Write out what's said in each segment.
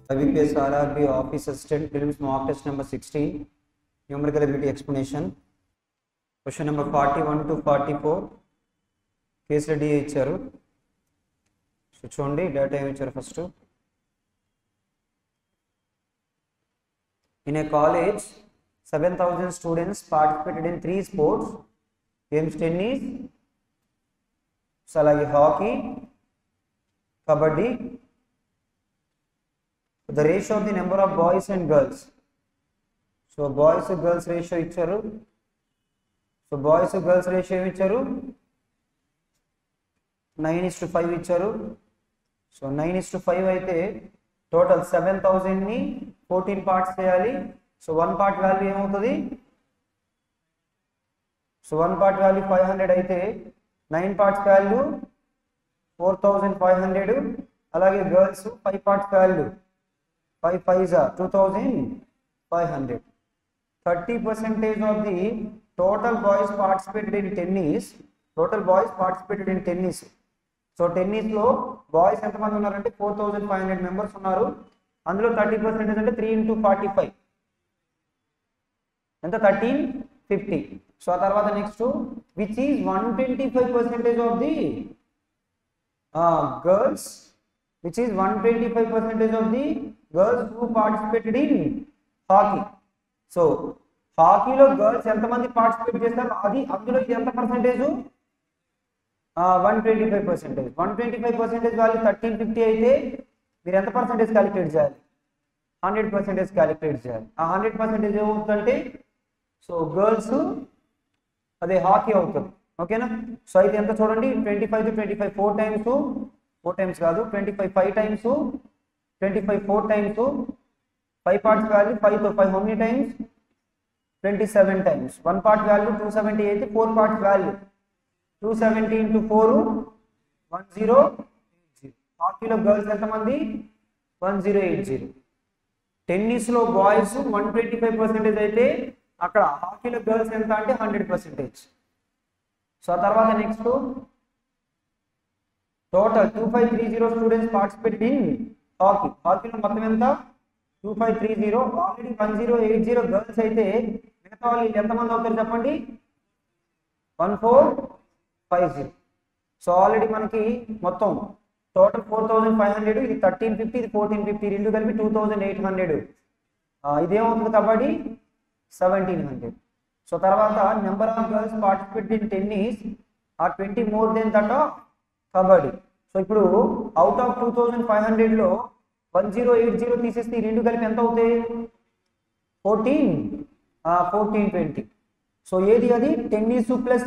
IBPS RRB Office Assistant Prelims Mock Test number 16 Numerical Ability Explanation Question number 41 to 44 case ready ఇచ్చారు so చూడండి data ఏమి ఇచ్చారు first in a college seven thousand students participated in three sports games tennis so అలాగే hockey kabaddi the ratio of the number of boys and girls so boys girls ratio ఇచ్చారు so boys girls ratio ఏమి ఇచ్చారు nine is to five ఇచ్చారు so nine is to five అయితే total seven థౌజండ్ని fourteen parts చేయాలి so one part value ఏమవుతుంది so one part value five hundred అయితే nine parts value four thousand five hundred అలాగే girls five parts value five five two thousand five hundred thirty percentage of the total boys participated in tennis total boys participated in tennis so టెన్నిస్లో boys ఎంతమంది ఉన్నారంటే four thousand five hundred members ఉన్నారు అందులో thirty percentage అంటే three into forty five ఎంత thirteen fifty so ఆ తర్వాత next which is one twenty five percentage of the girls which is one twenty five percentage of the girls who participated in hockey so హాకీలో girls ఎంతమంది participate చేస్తారు అది అందులో ఇది ఎంత percentage one twenty five percentage one twenty five percentage value thirteen fifty అయితే మీరు ఎంత పర్సెంటేజ్ క్యాలిక్యులేట్ చేయాలి హండ్రెడ్ పర్సెంటేజ్ క్యాలిక్యులేట్ చేయాలి ఆ హండ్రెడ్ పర్సెంటేజ్ ఏమవుతుందంటే సో గర్ల్స్ అదే హాకీ అవుతుంది ఓకేనా సో అయితే ఎంత చూడండి twenty five to twenty five four times four times కాదు twenty five five times twenty five four times five parts value five తో five how many times twenty seven times one part value two seventy అయితే four parts value two seventy into four one zero హాకీలో girls ఎంతమంది one zero eight zero టెన్నిస్లో boys one twenty five percentage అయితే అక్కడ హాకీలో girls ఎంత అంటే hundred percentage so ఆ తర్వాత next total two five three zero students participated in hockey హాకీలో మొత్తం ఎంత two five three zero already one zero eight zero girls అయితే మిగతా వాళ్ళు ఎంతమంది అవుతారు చెప్పండి one four five zero so already మనకి మొత్తం total four thousand five hundred ఇది థర్టీన్ ఫిఫ్టీ ఇది ఫోర్టీన్ ఫిఫ్టీ రెండు కలిపి టూ థౌజండ్ ఎయిట్ హండ్రెడ్ ఇదేమవుతుంది కబడ్డీ సెవెంటీన్ హండ్రెడ్ సో తర్వాత number of girls participate in tennis are twenty more than that of kabaddi so ఇప్పుడు out of two thousand five హండ్రెడ్లో one zero eight zero తీసేస్తే ఈ రెండు కలిపి ఎంత అవుతాయి ఫోర్టీన్ ఫోర్టీన్ ట్వంటీ సో ఏది అది tennis plus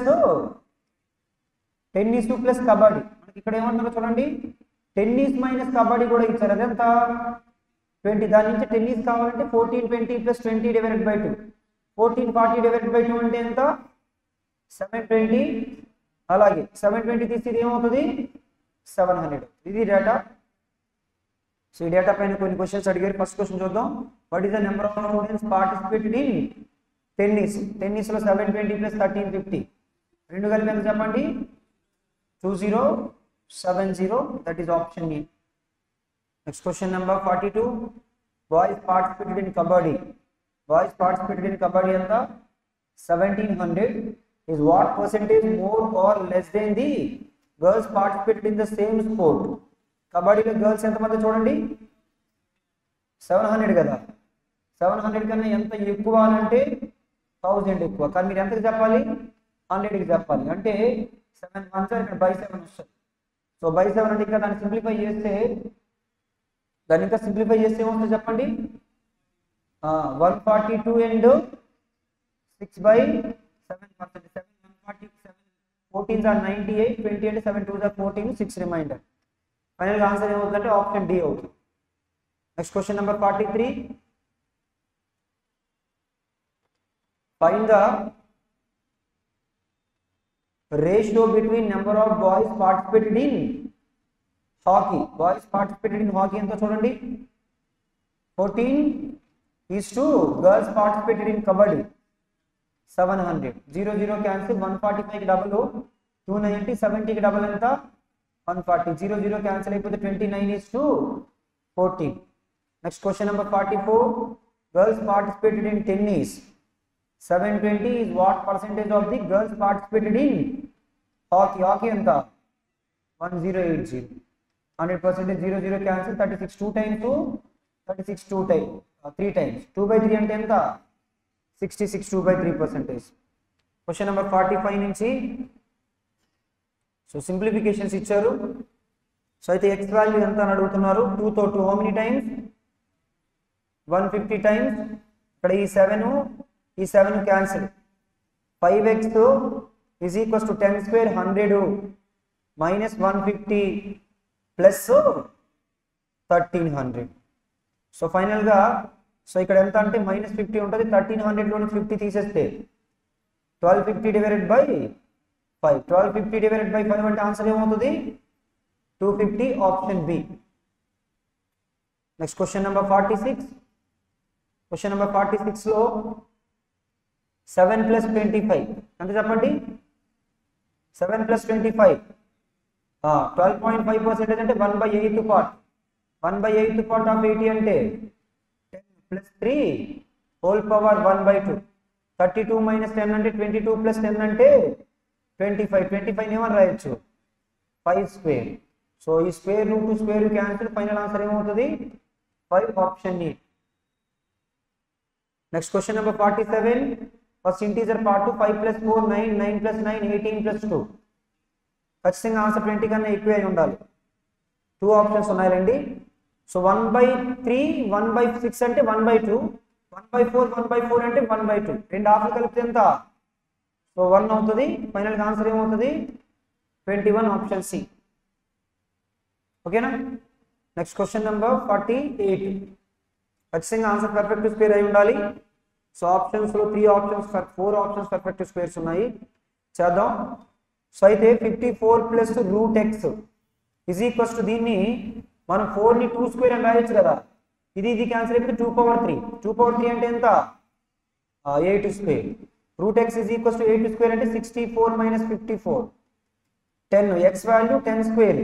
tennis plus kabaddi మనకి ఇక్కడ ఏమంటున్నారో చూడండి టెన్నిస్ మైనస్ కబడ్డీ కూడా ఇచ్చారు అదెంత ట్వంటీ దాని నుంచి టెన్నిస్ కావాలంటే fourteen twenty plus twenty divided by two fourteen forty divided by two అంటే ఎంత సెవెన్ ట్వంటీ అలాగే సెవెన్ ట్వంటీ తీసి ఇది ఏమవుతుంది సెవెన్ హండ్రెడ్ ఇది డేటా సో ఈ డేటా పైన కొన్ని క్వశ్చన్స్ అడిగారు ఫస్ట్ క్వశ్చన్ చూద్దాం what is the number of students participated in tennis టెన్నిస్లో seven twenty plus thirteen fifty రెండు కలిపి ఎంత చెప్పండి two zero seven zero that is option A next question number forty two boys participated in kabaddi boys participated in kabaddi ఎంత seventeen hundred is what percentage more or less than the girls participated in the same sport కబడ్డీలో girls ఎంతమంది చూడండి seven hundred కదా seven hundred కన్నా ఎంత ఎక్కువ అని అంటే థౌజండ్ ఎక్కువ కానీ మీరు ఎంతకి చెప్పాలి హండ్రెడ్కి చెప్పాలి అంటే సెవెన్ వన్ సార్ ఇక్కడ బై సెవెన్ వస్తుంది సో బై సెవెన్ అంటే ఇక్కడ దాన్ని సింప్లిఫై చేస్తే దాన్ని ఇంకా సింప్లిఫై చేస్తే ఏమవుతుంది చెప్పండి one forty two and six by seven percent seven one forty seven fourteen or ninety eight twenty అంటే seven two or fourteen six remainder ఫైనల్గా ఆన్సర్ ఏమవుతుందంటే ఆప్షన్ డి అవుతుంది next question number forty three find the ratio between number of boys participated in hockey boys participated in hockey ఎంత చూడండి fourteen is to girls participated in kabaddi seven hundred zero zero cancel one forty five double two ninety సెవెంటీకి double ఎంత one forty zero zero cancel అయిపోతే twenty nine is to fourteen next question number forty four girls participated in tennis seven twenty is what percentage of the girls participated in hockey hockey ఎంత one zero eight zero hundred percentage zero zero cancel thirty six two times thirty six two time three times two by three అంటే ఎంత sixty six two by three percentage question number forty five నుంచి so simplifications ఇచ్చారు so అయితే X value ఎంత అని అడుగుతున్నారు టూతో two how many times one fifty times ఇక్కడ ఈ సెవెన్ ఈ seven cancel five X is equals to ten square hundred minus one fifty plus thirteen hundred so ఫైనల్గా సో ఇక్కడ ఎంత అంటే మైనస్ ఫిఫ్టీ ఉంటుంది థర్టీన్ హండ్రెడ్లో నుంచి ఫిఫ్టీ తీసేస్తే twelve fifty divided by five twelve fifty divided by five అంటే answer ఏమవుతుంది two fifty option B next question number forty six question number forty సిక్స్లో సెవెన్ ప్లస్ ట్వంటీ ఫైవ్ ఎంత చెప్పండి seven plus twenty five twelve point five percentage అంటే one by eighth part one by eighth part of eighty అంటే ten plus three whole power one by two thirty two minus ten అంటే twenty two plus ten అంటే twenty five twenty five ఏమని రాయొచ్చు five square so ఈ square root square cancel final answer ఏమవుతుంది five option ఈ next question number forty seven first integer part five plus four nine nine plus nine eighteen plus two ఖచ్చితంగా answer twenty కన్నా ఎక్కువే అయి ఉండాలి two options ఉన్నాయండి so one by three one by six అంటే one by two one by four one by four అంటే one by two రెండు ఆఫ్లు కలిపితే ఎంత సో వన్ అవుతుంది ఫైనల్ ఆన్సర్ ఏమవుతుంది ట్వంటీ వన్ ఆప్షన్ సి ఓకేనా next question number forty eight ఖచ్చితంగా ఆన్సర్ పర్ఫెక్ట్ స్క్వేర్ అయి ఉండాలి సో ఆప్షన్స్లో three options four options perfect squares ఉన్నాయి చేద్దాం సో అయితే fifty four plus root X is equals to దీన్ని మనం ఫోర్ని టూ స్క్వేర్ అని రాయొచ్చు కదా ఇది ఇది క్యాన్సిల్ అయిపోతే two power three two power three అంటే ఎంత eight square root X is equals to eight square అంటే sixty four minus fifty four ten X value ten square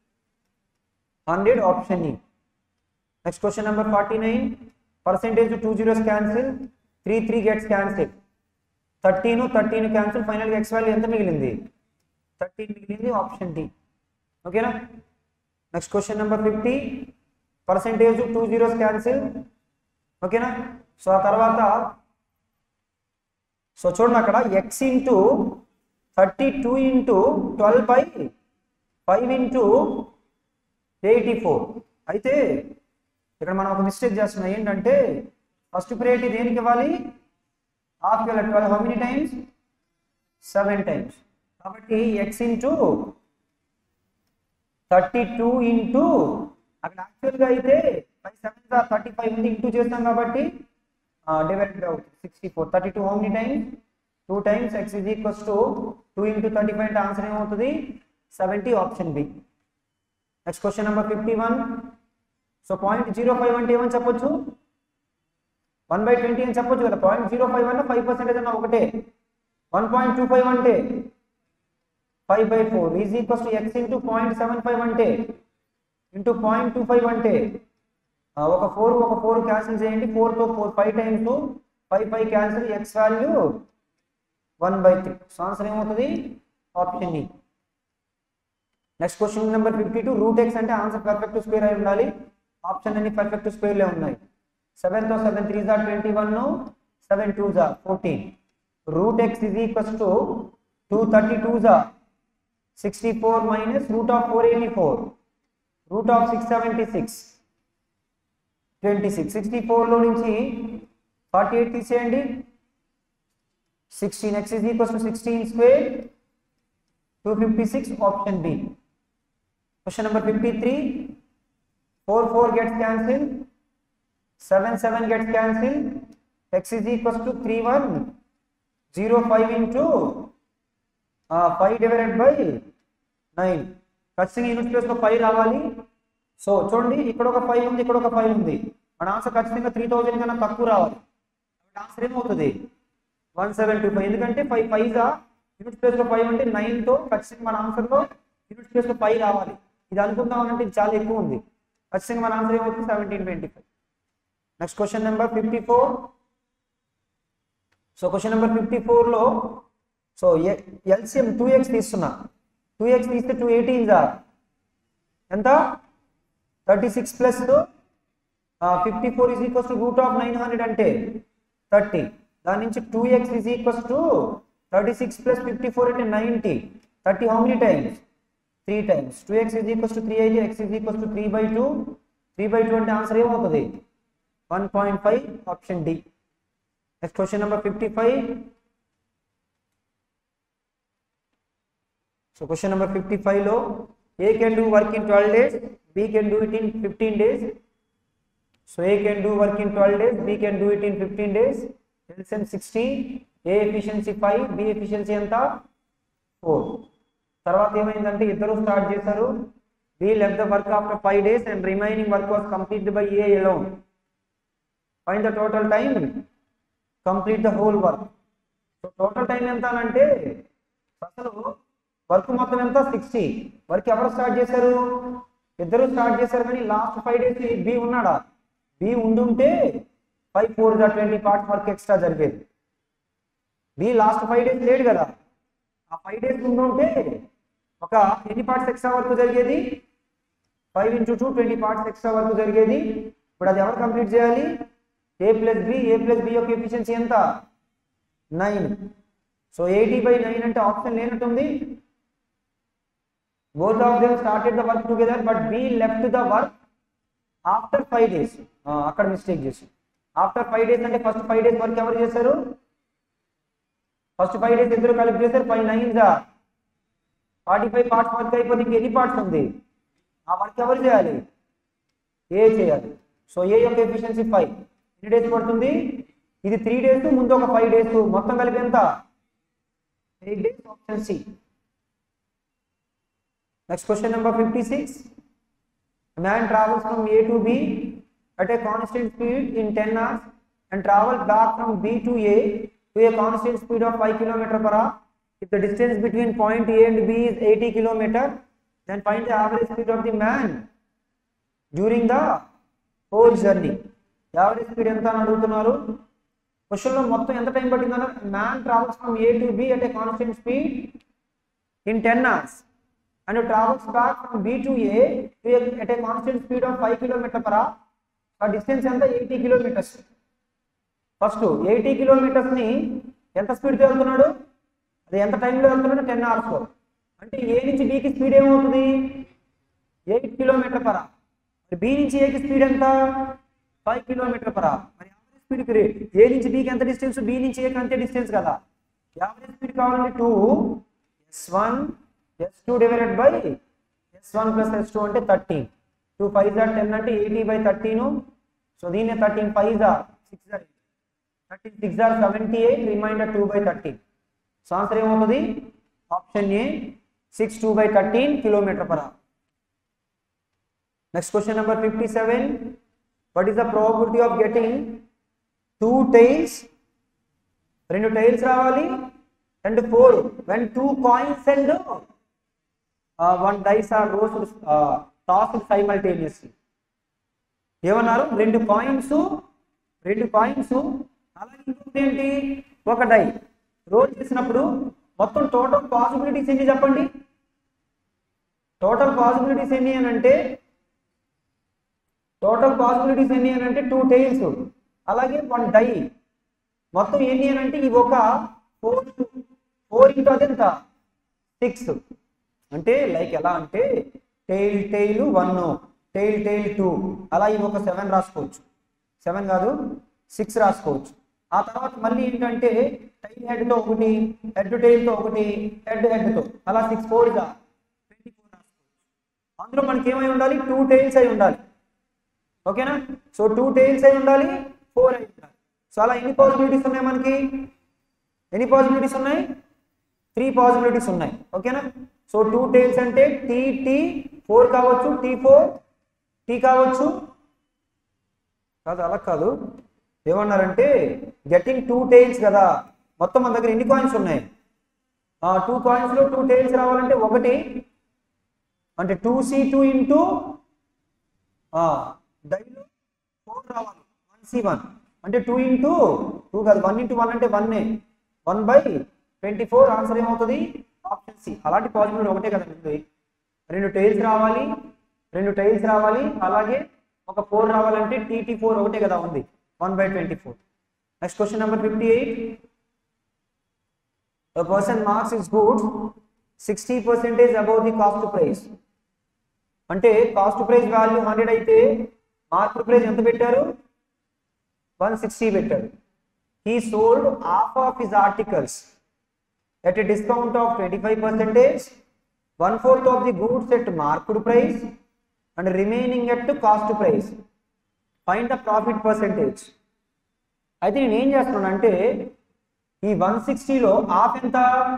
hundred option ఈ next question number forty nine percentage two zeros cancel three three gets cancel thirteen thirteen cancel ఫైనల్గా X value ఎంత మిగిలింది thirteen మిగిలింది option D ఓకేనా next question number fifty percentage two zeros cancel ఓకేనా so ఆ తర్వాత so చూడండి అక్కడ X into thirty two into twelve by five into eighty four అయితే ఇక్కడ మనం ఒక మిస్టేక్ చేస్తున్నాం ఏంటంటే ఫస్ట్ ప్రియారిటీ దేనికి ఇవ్వాలి హాఫ్ ఇవ్వాలి twelve how many times seven times కాబట్టి X into thirty two into అక్కడ యాక్చువల్గా అయితే ఫైవ్ సెవెన్ థర్టీ ఫైవ్ ఉంది ఇంటూ చేస్తాం కాబట్టి డివైడ్ అవుతుంది sixty four thirty two how many times two times X is equals to two into thirty five అంటే answer ఏమవుతుంది seventy option B next question number fifty one so point zero five అంటే ఏమని చెప్పొచ్చు one by twenty అని చెప్పొచ్చు కదా point zero five అన్న five percentage అన్న ఒకటే వన్ పాయింట్ టూ ఫైవ్ అంటే five by four is equals to X into point seven five అంటే ఇంటూ పాయింట్ టూ ఫైవ్ అంటే ఆ, ఒక ఫోర్ ఒక ఫోర్ క్యాన్సిల్ చేయండి ఫోర్తో four five times five five cancel X value one by three so answer ఏమవుతుంది option ఈ next question number fifty two root X అంటే ఆన్సర్ పర్ఫెక్ట్ స్క్వేర్ అయి ఉండాలి ఆప్షన్ అన్ని పర్ఫెక్ట్ స్క్వేర్లే ఉన్నాయి సెవెన్ తో సెవెన్ త్రీ జా ట్వంటీ వన్ సెవెన్ టూ జా fourteen root X is equals to two thirty two జా sixty four minus root of four eighty four root of six seventy six twenty six sixty ఫోర్లో నుంచి forty eight తీసేయండి sixteen X is equals to sixteen square two fifty six option B question number fifty three four four gets cancel seven seven gets cancel X is equals to three one zero five into five divided by nine ఖచ్చితంగా unit ప్లేస్లో five రావాలి so చూడండి ఇక్కడ ఒక five ఉంది ఇక్కడ ఒక five ఉంది మన ఆన్సర్ ఖచ్చితంగా త్రీ థౌజండ్ కన్నా తక్కువ రావాలి కాబట్టి ఆన్సర్ ఏమవుతుంది వన్ సెవెన్ టూ ఫైవ్ ఎందుకంటే ఫైవ్ ఫైవ్ యూనిట్ ప్లేస్ లో ఫైవ్ అంటే నైన్ తో ఖచ్చితంగా మన ఆన్సర్ లో యూనిట్ ప్లేస్ లో ఫైవ్ రావాలి ఇది అనుకుందాం అంటే ఇది చాలా ఎక్కువ ఉంది ఖచ్చితంగా మన ఆన్సర్ ఏమవుతుంది seventeen twenty five next question number fifty four so question number fifty ఫోర్లో సో ఎల్సిఎం టూ ఎక్స్ తీస్తున్నా టూ ఎక్స్ తీస్తే టూ ఎయిటీన్జా ఎంత thirty six plus fifty four is equals to root of nine hundred అంటే thirty దాని నుంచి two X is equals to thirty six plus fifty four అంటే ninety thirty how many times three times two X is equals to three అయితే X is equals to three by two three by two అంటే answer ఏమవుతుంది one point five option D next question number fifty five so question number fifty ఫైవ్లో A can do work in twelve days B can do it in fifteen days so A can do work in twelve days B can do it in fifteen days LCM sixty A efficiency five B efficiency ఎంత four తర్వాత ఏమైందంటే ఇద్దరు start చేశారు B left the work after five days and remaining work was complete by A alone find the total time complete the whole work so total time ఎంత అని అంటే అసలు work మొత్తం ఎంత సిక్స్టీ వర్క్ ఎవరు స్టార్ట్ చేశారు ఇద్దరు స్టార్ట్ చేశారు కానీ లాస్ట్ ఫైవ్ డేస్ బి ఉన్నాడా బి ఉండుంటే ఫైవ్ ఫోర్ దా ట్వంటీ పార్ట్స్ వర్క్ ఎక్స్ట్రా జరిగేది బి లాస్ట్ ఫైవ్ డేస్ లేడు కదా ఆ ఫైవ్ డేస్ ఉండుంటే ఒక ఎన్ని పార్ట్స్ ఎక్స్ట్రా వర్క్ జరిగేది five into two twenty parts extra work జరిగేది ఇప్పుడు అది ఎవరు కంప్లీట్ చేయాలి A plus B A plus B యొక్క ఎఫిషియన్సీ ఎంత nine so eighty by nine అంటే ఆప్షన్ లేనట్టుంది both of them started the work together but we left the work after five days అక్కడ మిస్టేక్ చేసి ఆఫ్టర్ ఫైవ్ డేస్ అంటే first five days work ఎవరు చేశారు first five days ఇద్దరు కలిపి చేశారు ఫైవ్ నైన్ దా ఫార్టీ ఫైవ్ పార్ట్స్ వర్క్ అయిపోతే ఇంక ఎన్ని పార్ట్స్ ఉంది ఆ వర్క్ ఎవరు చేయాలి ఏ చేయాలి సో ఏ యొక్క ఎఫిషియన్సీ ఫైవ్ ఎన్ని డేస్ పడుతుంది ఇది త్రీ డేస్ ముందు ఒక ఫైవ్ డేస్ మొత్తం కలిపి ఎంత eight days option C Next question number 56. A man travels from A to B at a constant speed in 10 hours and travels back from B to A to a constant speed of 5 km per hour. If the distance between point A and B is 80 km, then find the average speed of the man during the whole journey. Average speed ఎంత అని అడుగుతున్నారు క్వశ్చన్లో మొత్తం ఎంత time పట్టిందన్న man travels from A to B at a constant speed in ten hours and it travels back from B to A to a, at a constant speed of 5 km per hour. ఆ distance ఎంత eighty kilometers first eighty kilometers ని ఎంత స్పీడ్తో వెళ్తున్నాడు అది ఎంత టైంలో వెళ్తున్నాడు టెన్ అవర్స్ అంటే ఏ నుంచి బికి స్పీడ్ ఏమవుతుంది eight kilometer per hour B నుంచి ఏకి స్పీడ్ ఎంత ఫైవ్ కిలోమీటర్ పర్ అవర్ మరి యావరేజ్ స్పీడ్ ఏ నుంచి బికి ఎంత డిస్టెన్స్ బి నుంచి ఏకి అంతే డిస్టెన్స్ కదా యావరేజ్ స్పీడ్ కావాలంటే two S one S two divided by S one plus S two అంటే థర్టీన్ టూ ఫైవ్ జార్ టెన్ అంటే ఎయిటీ బై థర్టీన్ సో దీన్ని థర్టీన్ ఫైవ్ జార్ సిక్స్ జార్ థర్టీన్ సిక్స్ జార్ seventy eight remainder two by thirteen so answer ఏమవుతుంది option A six two by thirteen kilometer per hour next question number fifty seven what is the probability of getting two tiles రెండు tails రావాలి and four when two coins and one dice are rose tossed simultaneously ఏమన్నారు రెండు coins రెండు coins అలాగే ఇంకొకటి ఏంటి ఒక die role చేసినప్పుడు మొత్తం టోటల్ పాసిబిలిటీస్ ఎన్ని చెప్పండి టోటల్ పాసిబిలిటీస్ ఎన్ని అని అంటే టోటల్ పాసిబిలిటీస్ ఎన్ని అని అంటే టూ టైల్స్ అలాగే వన్ డై మొత్తం ఎన్ని అని అంటే ఇవి ఒక ఫోర్ ఫోర్ ఇంటూ అది ఎంత సిక్స్ అంటే లైక్ ఎలా అంటే tail tail one tail tail two అలా ఇవి ఒక సెవెన్ రాసుకోవచ్చు సెవెన్ కాదు సిక్స్ రాసుకోవచ్చు ఆ తర్వాత మళ్ళీ ఏంటంటే టైల్ హెడ్తో ఒకటి హెడ్ టైల్తో ఒకటి హెడ్ హెడ్తో అలా సిక్స్ ఫోర్గా ట్వంటీ ఫోర్ రాసుకోవచ్చు అందులో మనకి ఏమై ఉండాలి టూ టైల్స్ అయి ఉండాలి ఓకేనా సో టూ టైల్స్ అయి ఉండాలి ఫోర్ అయి ఉండాలి సో అలా ఎన్ని పాసిబిలిటీస్ ఉన్నాయి మనకి ఎన్ని పాసిబిలిటీస్ ఉన్నాయి త్రీ పాసిబిలిటీస్ ఉన్నాయి ఓకేనా సో టూ టైల్స్ అంటే టీ టీ ఫోర్ కావచ్చు టీ ఫోర్ టీ కావచ్చు కాదు అలా కాదు ఏమన్నారంటే గెటింగ్ టూ టైల్స్ కదా మొత్తం మన దగ్గర ఎన్ని కాయిన్స్ ఉన్నాయి ఆ టూ కాయిన్స్లో టూ టైల్స్ రావాలంటే ఒకటి అంటే టూ సి టూ ఇంటూ డైలో ఫోర్ రావాలి వన్ సి వన్ అంటే టూ ఇంటూ టూ కాదు వన్ ఇంటూ వన్ అంటే వన్నే one by twenty four answer ఏమవుతుంది ఆప్షన్ సి అలాంటి పాజిబిలిటీ ఒకటే కదండి రెండు టైల్స్ రావాలి రెండు టైల్స్ రావాలి అలాగే ఒక ఫోర్ రావాలంటే టీటీ ఫోర్ ఒకటే కదా ఉంది one by twenty four next question number fifty eight A person marks his goods 60 percentage above the cost price. అంటే కాస్ట్ ప్రైస్ వాల్యూ హండ్రెడ్ అయితే మార్కెట్ ప్రైస్ ఎంత పెట్టారు వన్ సిక్స్టీ పెట్టారు he sold half of his articles at a discount of twenty five percentage one fourth of the goods at market price and remaining at cost price find the profit percentage అయితే నేను ఏం చేస్తున్నాను అంటే ఈ one సిక్స్టీలో half ఎంత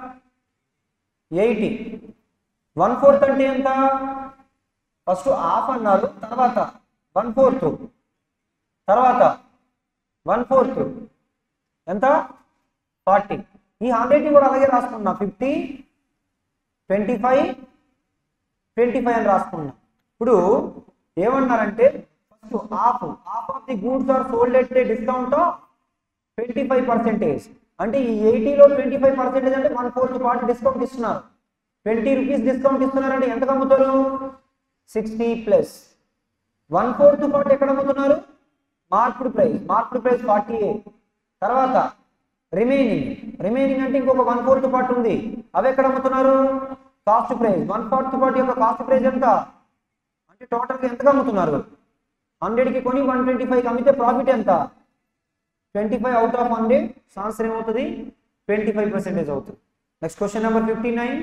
eighty one fourth అంటే ఎంత ఫస్ట్ హాఫ్ అన్నారు తర్వాత వన్ ఫోర్త్ తర్వాత వన్ ఫోర్త్ ఎంత ఫార్టీ ఈ హండ్రెడ్ని కూడా అలాగే రాసుకున్నా fifty twenty five twenty five అని రాసుకున్నా ఇప్పుడు ఏమన్నారంటే first half half of the goods are sold at discount of twenty five percentage అంటే ఈ ఎయిటీలో ట్వంటీ ఫైవ్ పర్సెంటేజ్ అంటే వన్ ఫోర్త్ పార్ట్ డిస్కౌంట్ ఇస్తున్నారు ట్వంటీ రూపీస్ డిస్కౌంట్ ఇస్తున్నారంటే ఎంత అమ్ముతారు sixty plus one fourth part ఎక్కడ అమ్ముతున్నారు market price market price forty తర్వాత రిమైనింగ్ రిమైనింగ్ అంటే ఇంకొక వన్ ఫోర్త్ పార్ట్ ఉంది అవి ఎక్కడ అమ్ముతున్నారు cost price one fourth part యొక్క కాస్ట్ ప్రైస్ ఎంత అంటే టోటల్గా ఎంతగా అమ్ముతున్నారు హండ్రెడ్కి కొని వన్ ట్వంటీ ఫైవ్ అమ్మితే ప్రాఫిట్ ఎంత twenty five out of hundred answer ఏమవుతుంది ట్వంటీ ఫైవ్ పర్సెంటేజ్ అవుతుంది next question number fifty nine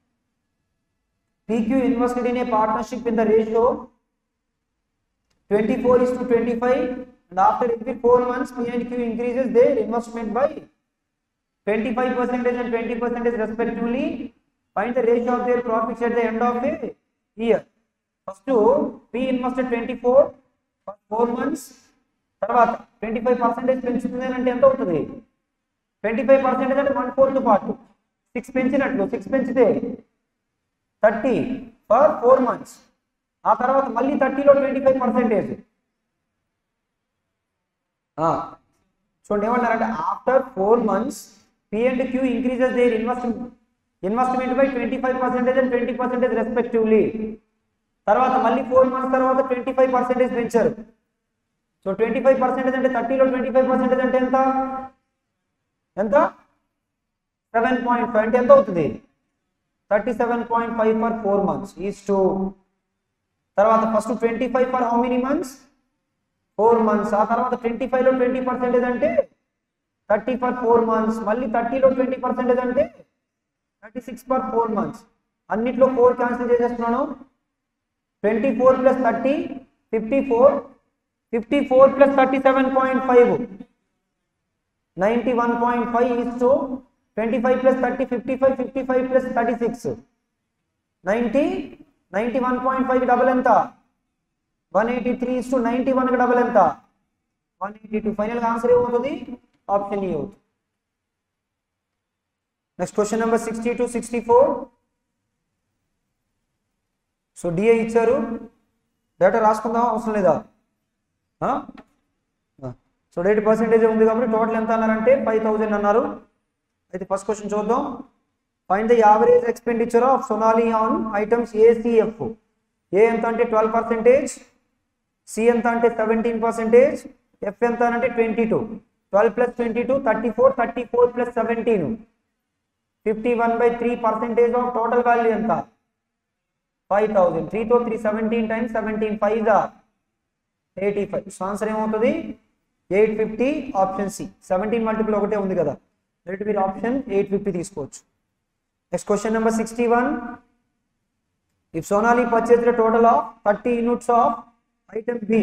PQ invested in a partnership in the ratio 24 is to 25 and after every 4 months P and Q increases their investment by 25 percentage and 20 percentage respectively. Find the ratio of their profits at the end of a year. First P invested 24 for 4 months. తర్వాత twenty five percentage పెంచుతుంది అంటే ఎంత అవుతుంది twenty five percentage అంటే one fourth part six పెంచినట్లు six పెంచితే thirty for four months ఆ తర్వాత మళ్ళీ థర్టీలో ట్వంటీ ఫైవ్ పర్సెంటేజ్ చూడండి ఏమన్నారంటే after four months P and Q increases their investment investment by twenty five percentage and twenty percentage respectively తర్వాత మళ్ళీ ఫోర్ మంత్స్ తర్వాత ట్వంటీ ఫైవ్ పర్సెంటేజ్ పెంచారు సో ట్వంటీ ఫైవ్ పర్సెంటేజ్ అంటే థర్టీలో ట్వంటీ ఫైవ్ పర్సెంటేజ్ అంటే ఎంత ఎంత సెవెన్ పాయింట్ ఫైవ్ అంటే ఎంత అవుతుంది thirty seven point five for four months is to తర్వాత first twenty five for how many months four months ఆ తర్వాత ట్వంటీ ఫైవ్లో ట్వంటీ పర్సెంటేజ్ అంటే థర్టీ ఫర్ ఫోర్ మంత్స్ మళ్ళీ థర్టీలో ట్వంటీ పర్సెంటేజ్ అంటే thirty six for four months అన్నిట్లో four cancel చేసేస్తున్నాను twenty four plus thirty fifty four fifty four plus thirty seven point five ninety one point five is to twenty five plus thirty fifty five fifty five plus thirty six ninety ninety one point five double ఎంత one eighty three is to ninety వన్కి double ఎంత one eighty two ఫైనల్గా answer ఏమవుతుంది option E అవుతుంది next question number sixty two sixty four so DA ఇచ్చారు data రాసుకుందాం అవసరం లేదా సో ఎయిట్ పర్సెంటేజ్ ఉంది కాబట్టి టోటల్ ఎంత అన్నారంటే ఫైవ్ థౌజండ్ అన్నారు అయితే ఫస్ట్ క్వశ్చన్ చూద్దాం find the average expenditure of Sonali on items ACF A ఎంత అంటే ట్వెల్వ్ పర్సెంటేజ్ సి ఎంత అంటే సెవెంటీన్ పర్సెంటేజ్ ఎఫ్ ఎంత అంటే twenty two twelve plus twenty two thirty four thirty four plus seventeen fifty one by three percentage of total value ఎంత five thousand త్రీతో three seventeen times seventeen five దా eighty five so answer ఏమవుతుంది eight fifty option C seventeen multiple ఒకటే ఉంది కదా direct మీరు option eight fifty తీసుకోవచ్చు next question number sixty one if Sonali purchase the total of thirty units of item B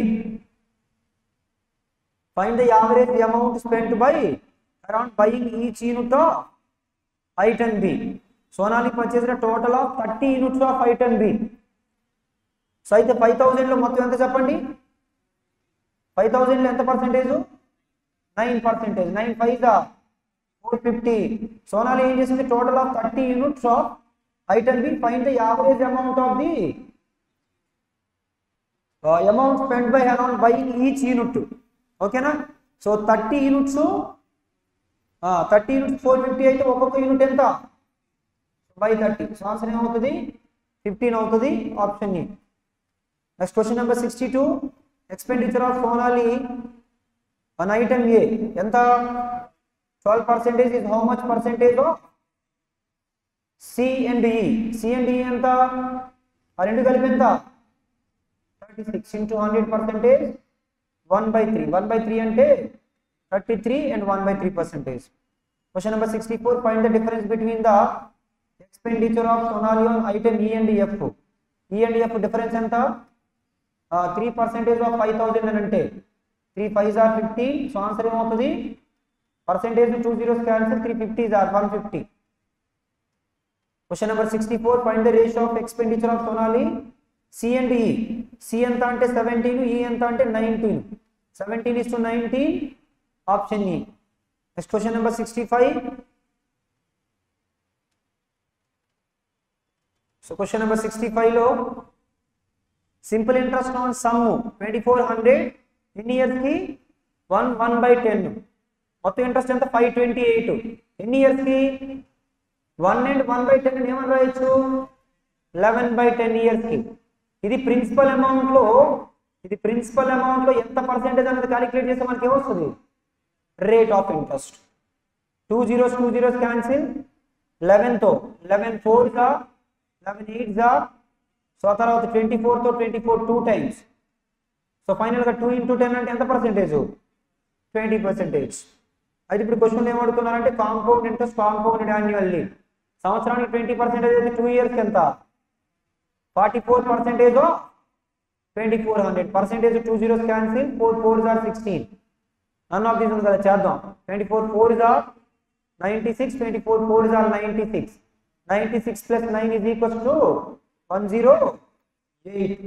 find the average amount spent by around buying each unit of item B Sonali purchase the total of thirty units of item B so అయితే five థౌజండ్లో మొత్తం ఎంత చెప్పండి five థౌజండ్లో ఎంత percentage nine percentage nine five దా four fifty Sonali ఏం చేసింది total of thirty units of item B fine the average amount of the amount spend by around by each unit ఓకేనా so thirty units thirty units four fifty అయితే ఒక్కొక్క unit ఎంత by thirty so answer ఏమవుతుంది fifteen అవుతుంది option A next question number sixty two expenditure of Sonali one item A ఎంత twelve percentage is how much percentage of C and E C and E ఎంత ఆ రెండు కలిపి ఎంత thirty six into hundred percentage one by three one by three అంటే thirty three and one by three percentage question number sixty four find the difference between the expenditure of Sonali on item E and F E and F difference ఎంత three percentage of five thousand అని అంటే three five or fifty so answer ఏమవుతుంది percentage two zeros cancel three fifty or one fifty question number sixty four find the ratio of expenditure of Sonali C and E C ఎంత అంటే seventeen E ఎంత అంటే nineteen seventeen is to nineteen option ఈ next question number sixty five so question number sixty ఫైవ్లో simple interest on sum twenty four hundred ఎన్ని ఇయర్స్కి one one by ten మొత్తం interest ఎంత ఫైవ్ ట్వంటీ ఎయిట్ ఎన్ని ఇయర్స్కి one and one by ten ఏమని రాయొచ్చు లెవెన్ బై టెన్ ఇయర్స్కి ఇది ప్రిన్సిపల్ అమౌంట్లో ఇది ప్రిన్సిపల్ అమౌంట్లో ఎంత పర్సెంటేజ్ అనేది క్యాలిక్యులేట్ చేస్తే మనకి ఏమొస్తుంది rate of interest two zeros two zeros cancel లెవెన్తో లెవెన్ ఫోర్ జా లెవెన్ ఎయిట్ జా సో ఆ తర్వాత ట్వంటీ ఫోర్తో twenty four two times so ఫైనల్గా టూ ఇంటూ టెన్ అంటే ఎంత పర్సెంటేజ్ ట్వంటీ పర్సెంటేజ్ అయితే ఇప్పుడు క్వశ్చన్ ఏమడుతున్నారంటే కాంపౌండ్ ఇంట్రెస్ట్ కాంపౌండ్ యాన్యువల్లీ సంవత్సరానికి ట్వంటీ పర్సెంటేజ్ అయితే టూ ఇయర్స్కి ఎంత forty four percentage twenty four hundred percentage two zeros cancel four four or sixteen none of these ఉంది కదా చేద్దాం twenty four four or ninety six twenty four four or ninety six ninety six plus nine is equals to one zero eight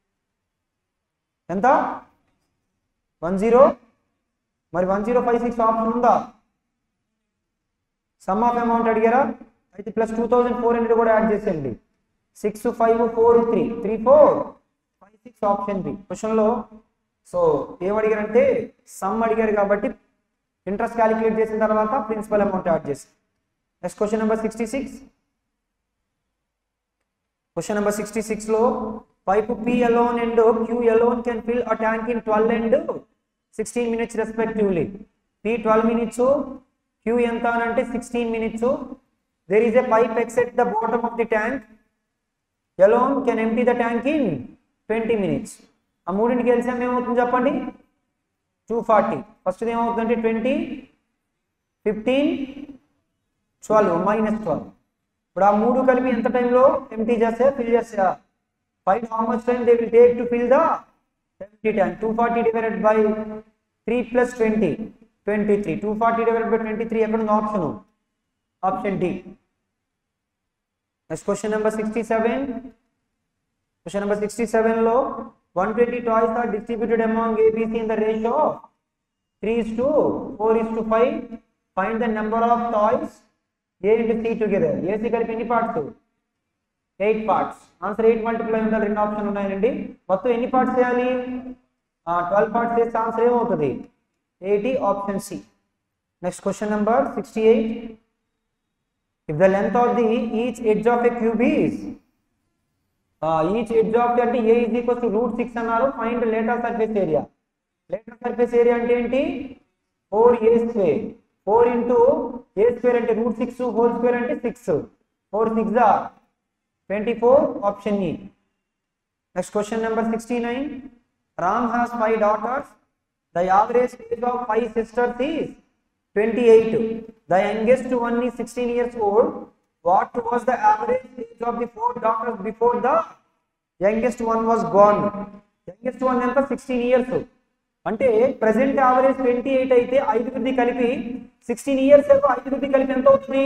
ఎంత one zero మరి one zero five six option ఉందా sum of amount అడిగారా అయితే plus two thousand four hundred కూడా add చేసేయండి six five four three three four five six option B క్వశ్చన్లో so ఏం అడిగారంటే సమ్ అడిగారు కాబట్టి ఇంట్రెస్ట్ క్యాలిక్యులేట్ చేసిన తర్వాత ప్రిన్సిపల్ అమౌంట్ యాడ్ చేసి next question number sixty six question number sixty సిక్స్లో pipe P alone and Q alone can fill a tank in twelve and sixteen minutes respectively P twelve minutes Q ఎంత అని అంటే sixteen minutes there is a pipe exit the bottom of the tank alone can empty the tank in twenty minutes ఆ మూడింటికి LCM ఏమవుతుంది చెప్పండి two forty first ఏమవుతుందంటే twenty fifteen twelve minus twelve ఇప్పుడు ఆ మూడు కలిపి ఎంత టైంలో ఎంటీ చేస్తే ఫిల్ చేస్తా five how much time they will take to fill the empty tank two forty divided by three plus twenty twenty three two forty divided by twenty three ఎక్కడ ఉంది option option D next question number sixty seven question number sixty సెవెన్లో one twenty toys are distributed among ABC in the ratio three is to four is to five find the number of toys A into C together AC కలిపి ఎన్ని parts eight parts answer eight multiply ఉండాలి రెండు option ఉన్నాయండి మొత్తం ఎన్ని parts చేయాలి twelve parts చేస్తే answer ఏమవుతుంది eighty option C next question number sixty eight if the length of the each edge of a cube is each edge of the అంటే A is equal to root six అన్నారు find lateral surface area lateral surface area అంటే ఏంటి four A square four into A square అంటే root six whole square అంటే six four six twenty four option ఈ next question number sixty nine Ram has five daughters the average age of five sisters is twenty eight the youngest one is sixteen years old what was the average age of the four daughters before the youngest one was born youngest one ఎంత sixteen years అంటే present average twenty eight అయితే ఐదుగురిది కలిపి sixteen years ఏమో ఐదుగురిది కలిపి ఎంత అవుతుంది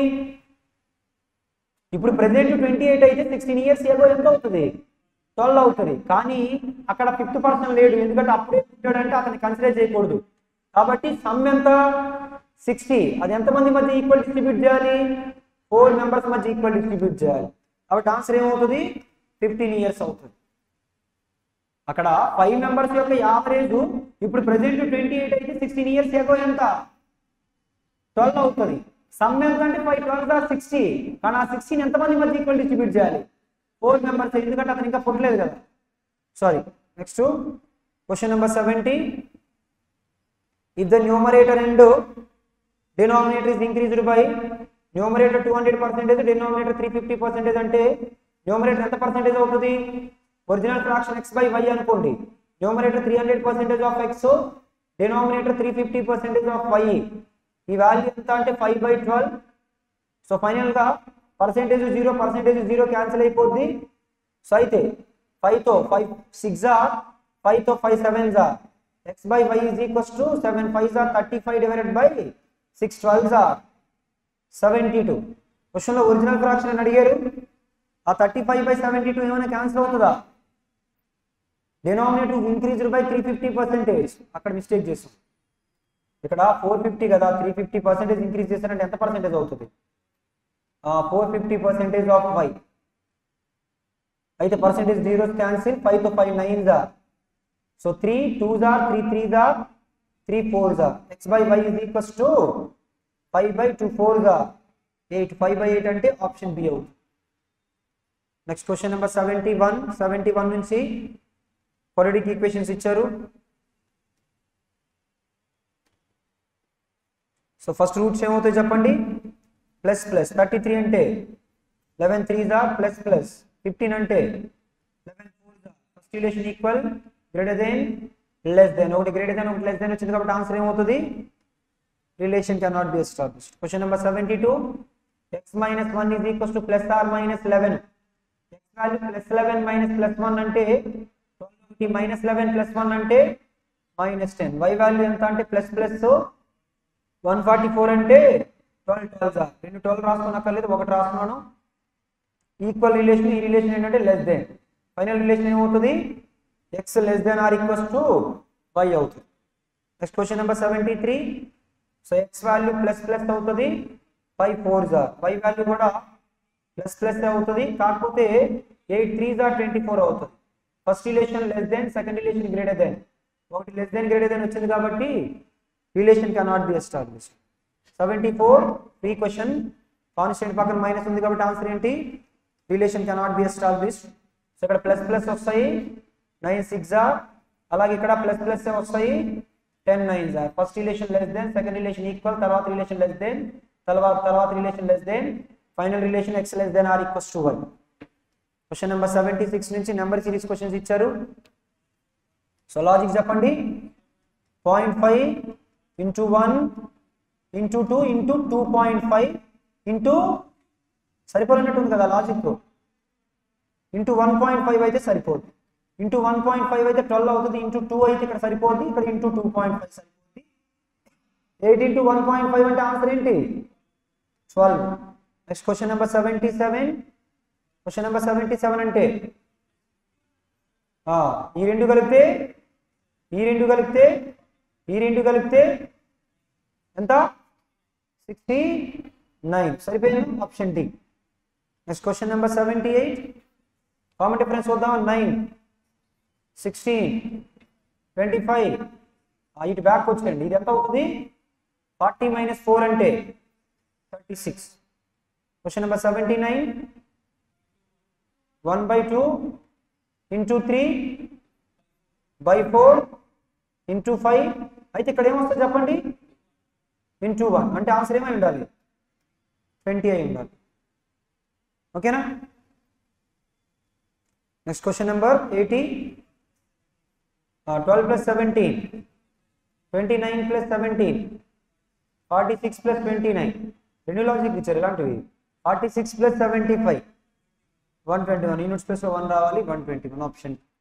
ఇప్పుడు ప్రెసెంట్ ట్వంటీ ఎయిట్ అయితే సిక్స్టీన్ ఇయర్స్ ఏగో ఎంత అవుతుంది ట్వెల్వ్ అవుతుంది కానీ అక్కడ ఫిఫ్త్ పర్సన్ లేడు ఎందుకంటే అప్పుడే పుట్టాడంటే అతన్ని కన్సిడర్ చేయకూడదు కాబట్టి సమ్ ఎంత సిక్స్టీ అది ఎంతమంది మధ్య ఈక్వల్ డిస్ట్రిబ్యూట్ చేయాలి ఫోర్ మెంబర్స్ మధ్య ఈక్వల్ డిస్ట్రిబ్యూట్ చేయాలి కాబట్టి ఆన్సర్ ఏమవుతుంది ఫిఫ్టీన్ ఇయర్స్ అవుతుంది అక్కడ ఫైవ్ మెంబర్స్ యొక్క యావరేజ్ ఇప్పుడు ప్రెసెంట్ ట్వంటీ ఎయిట్ అయితే సిక్స్టీన్ ఇయర్స్ ఎగో ఎంత ట్వెల్వ్ అవుతుంది సమ్ ఎంత అంటే ఫైవ్ ట్వెల్వ్ ఆర్ సిక్స్టీ కానీ ఆ సిక్స్టీన్ ఎంతమంది మధ్య ఈక్వల్ డిస్ట్రిబ్యూట్ చేయాలి ఫోర్ మెంబర్స్ ఎందుకంటే అతను ఇంకా పుట్టలేదు కదా sorry next question number seventy if the numerator and denominator is increased by numerator 200 percentage denominator 350 percentage అంటే న్యూమరేటర్ ఎంత పర్సెంటేజ్ అవుతుంది original fraction x by y అనుకోండి numerator three hundred percentage of X denominator three fifty percentage of Y ఈ value ఎంత అంటే five by twelve so ఫైనల్గా percentage zero percentage zero cancel అయిపోద్ది so అయితే ఫైవ్తో ఫైవ్ సిక్స్ ఆర్ ఫైవ్తో five sevens or X by Y is equals to seven fives or thirty five divided by six twelves or seventy two క్వశ్చన్లో original fraction అని అడిగారు ఆ thirty five by seventy two ఏమైనా cancel అవుతుందా denominator increased by three fifty percentage అక్కడ mistake చేసాం ఇక్కడ four fifty కదా త్రీ ఫిఫ్టీ పర్సెంటేజ్ ఇంక్రీజ్ చేశారంటే ఎంత పర్సెంటేజ్ అవుతుంది four fifty percentage of Y అయితే పర్సెంటేజ్ జీరోస్ క్యాన్సిల్ ఫైవ్ తో five nines or so three twos or three threes or three fours or X by Y is equals to five by two fours or eight five by eight అంటే option B అవుతుంది next question number seventy one seventy one నుంచి quadratic equations ఇచ్చారు so first roots ఏమవుతాయి చెప్పండి plus plus thirty three అంటే eleven three దా plus plus fifteen అంటే eleven four దా first relation equal greater than less than ఒకటి గ్రేటర్ దెన్ ఒకటి లెస్ దెన్ వచ్చింది కాబట్టి ఆన్సర్ ఏమవుతుంది relation can not be established question number seventy two X minus one is equals to plus or minus eleven X value plus eleven minus plus one అంటే twelve minus eleven plus one అంటే minus ten Y value ఎంత అంటే plus plus one forty four అంటే twelve twelve రెండు twelve రాసుకోనక్కర్లేదు ఒకటి రాసుకున్నాను equal relation ఈ రిలేషన్ ఏంటంటే లెస్ దెన్ ఫైనల్ రిలేషన్ ఏమవుతుంది X less than or equals to Y అవుతుంది next question number seventy three so X value plus plus అవుతుంది ఫైవ్ ఫోర్ జా వై వాల్యూ కూడా ప్లస్ ప్లస్ అవుతుంది కాకపోతే ఎయిట్ త్రీ జా ట్వంటీ ఫోర్ అవుతుంది first relation less than second relation greater than ఒకటి less than greater than వచ్చింది కాబట్టి relation cannot be establish seventy four free question constant పక్కన మైనస్ ఉంది కాబట్టి ఆన్సర్ ఏంటి relation cannot be establish so ఇక్కడ ప్లస్ ప్లస్ వస్తాయి నైన్ సిక్స్ అలాగే ఇక్కడ ప్లస్ ప్లస్ వస్తాయి ten nine first relation less than second relation equal తర్వాత రిలేషన్ లెస్ దెన్ తర్వాత తర్వాత relation less than final relation X less than or equals to one question number seventy six నుంచి number series questions ఇచ్చారు so logic చెప్పండి point five into one into two into two point five into సరిపోయినట్టు ఉంది కదా logic into one point five అయితే సరిపోద్ది into one point five అయితే twelve అవుతుంది ఇంటూ టూ అయితే ఇక్కడ సరిపోద్ది ఇక్కడ ఇంటూ టూ పాయింట్ ఫైవ్ సరిపోద్ది eight into one point five అంటే ఆన్సర్ ఏంటి twelve next question number seventy seven question number seventy seven అంటే ఆ, ఈ రెండు కలిపితే ఈ రెండు కలిపితే ఈ రెండు కలిపితే ఎంత సిక్స్టీ నైన్ సరిపోయింది option D next question number seventy eight common difference చూద్దాం నైన్ సిక్స్టీన్ ట్వంటీ ఫైవ్ ఇటు బ్యాక్ వచ్చేయండి ఇది ఎంత అవుతుంది ఫార్టీ మైనస్ ఫోర్ అంటే thirty six question number seventy nine one by two into three by four into five అయితే ఇక్కడ ఏమొస్తుంది చెప్పండి ఇంటూ వన్ అంటే ఆన్సర్ ఏమై ఉండాలి ట్వంటీ అయి ఉండాలి ఓకేనా next question number eighty twelve plus seventeen twenty nine plus seventeen forty six plus twenty nine రెండు లాజిక్ ఇచ్చారు ఇలాంటివి forty six plus seventy five one twenty one units plus one రావాలి వన్ ట్వంటీ వన్ ఆప్షన్